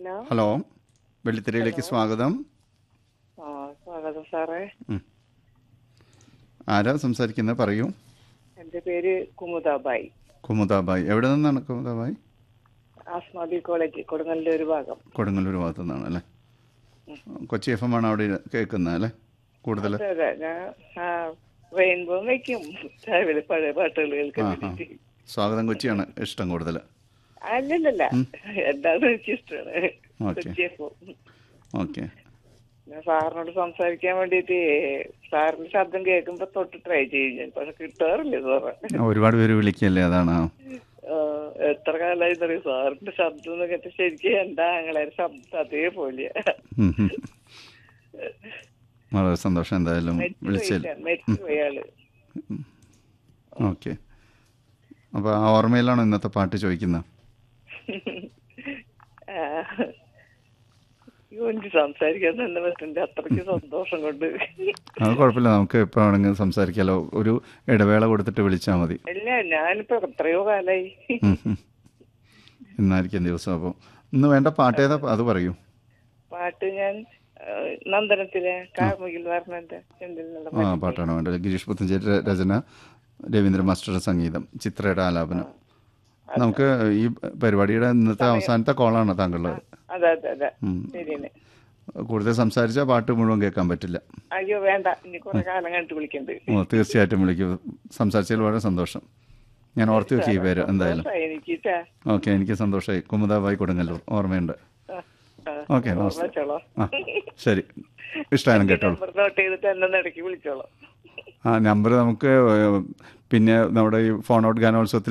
Hello hello വെള്ളിത്തിരയിലേക്ക് സ്വാഗതം ആ സ്വാഗതം സാറേ ഉം. ആരാ സംസാരിക്കുന്നത് പറയൂ എൻ്റെ പേര് കുമുദാബായി കുമുദാബായി എവിടെ നിന്നാണ് കുമുദാബായി ആസ്മാദി കോളേജ് കൊടുങ്ങല്ലൂർ ഭാഗം കൊടുങ്ങല്ലൂർ ഭാഗത്തു നിന്നാണ് അല്ലേ കൊച്ചി എഫ് എം ആണ് അവിടെ കേൾക്കുന്നത് അല്ലേ കൂടുതൽ അതെ അതെ ഞാൻ ആ റെയിൻബോ വയ്ക്കും രാവിലെ പഴയ പാട്ടുകൾ കേൾക്കാൻ ആ ആ വേണ്ടിയിട്ട് സ്വാഗതം കൊച്ചിയാണ് ഇഷ്ടം കൂടുതൽ അല്ലല്ലല്ല എന്താന്ന് എനിക്ക് ഇഷ്ടമാണ് ഓക്കെ. കൊച്ചിയപ്പോ ഓക്കെ ഞാൻ സാറിനോട് സംസാരിക്കാൻ വേണ്ടിയിട്ട് സാറിന്റെ ശബ്ദം കേൾക്കുമ്പോ തൊട്ട് ട്രൈ ചെയ്യും ഞാൻ പക്ഷെ കിട്ടാറില്ല സാറേ ഒരുപാട് പേര് വിളിക്കല്ലേ അതാണ് ആ. ആ, എത്ര കാലമായി എന്നറിയോ സാറിന്റെ ശബ്ദം എന്ന് കേട്ട് ശരിക്കും എന്താ ഞങ്ങളെ ശബ്ദം അതേപോലെ ഉം, ഉം. വളരെ സന്തോഷം എന്തായാലും വിളിച്ചതിൽ മരിച്ചുപോയി ആള് ഓക്കെ അപ്പോൾ ആ ഓർമ്മയിലാണോ ഇന്നത്തെ പാട്ട് ചോദിക്കുന്നത് ആ. അയ്യോ, എനിക്ക് സംസാരിക്കാൻ തന്നെ പറ്റുന്നുണ്ട് അത്രയ്ക്ക് സന്തോഷം കൊണ്ട് അത് കുഴപ്പമില്ല നമുക്ക് എപ്പോൾ വേണമെങ്കിലും സംസാരിക്കാമല്ലോ ഒരു ഇടവേള കൊടുത്തിട്ട് വിളിച്ചാൽ മതി ഇല്ല ഞാനിപ്പോ എത്രയോ കാലായി ഉം, ഉം. ഇന്നായിരിക്കും ദിവസം അപ്പോൾ ഇന്ന് വേണ്ട പാട്ട് ഏതാ അത് പറയൂ പാട്ട് ഞാൻ ആ, നന്ദനത്തിലെ കാർമുകിൽ വർണ്ണന്റെ ചെണ്ടിൽ നിന്നുള്ള ആ പാട്ടാണ് വേണ്ടത് ഗിരീഷ് പുത്തഞ്ചേരി ര- രചന രവീന്ദ്ര മാസ്റ്ററുടെ സംഗീതം ചിത്രയുടെ ആലാപനം നമുക്ക് ഈ പരിപാടിയുടെ ഇന്നത്തെ അവസാനത്തെ കോളാണ് താങ്കളുടെ അതെ അതെ അതെ ഉം. ശരിയാണ് കൂടുതൽ സംസാരിച്ചാൽ പാട്ട് മുഴുവൻ കേൾക്കാൻ പറ്റില്ല അയ്യോ വേണ്ട ഇനി കുറെ കാലം കണ്ടിട്ട് വിളിക്കണ്ട് ഓ തീർച്ചയായിട്ടും വിളിക്കും സംസാരിച്ചതിൽ വളരെ സന്തോഷം ഞാൻ ഓർത്ത് വെക്കും ഈ പേര് എന്തായാലും സന്തോഷായി എനിക്ക് ട്ടാ. ഓക്കെ എനിക്ക് സന്തോഷമായി കുമുദാബായി കൊടുങ്ങല്ലൂർ ഓർമ്മയുണ്ട് ആ, ആ. ഓക്കെ നമസ്തേ വെച്ചോളാം ആ ശരി ഇഷ്ടമായാലും കേട്ടോളൂ നമ്പർ നോട്ട് ചെയ്തിട്ട് എന്നെ ഇടയ്ക്ക് വിളിച്ചോളാം ആ നമ്പർ നമുക്ക് ഏഹ്, പിന്നെ നമ്മുടെ ഈ ഫോൺ ഔട്ട് ഗാനോത്സവത്തിൽ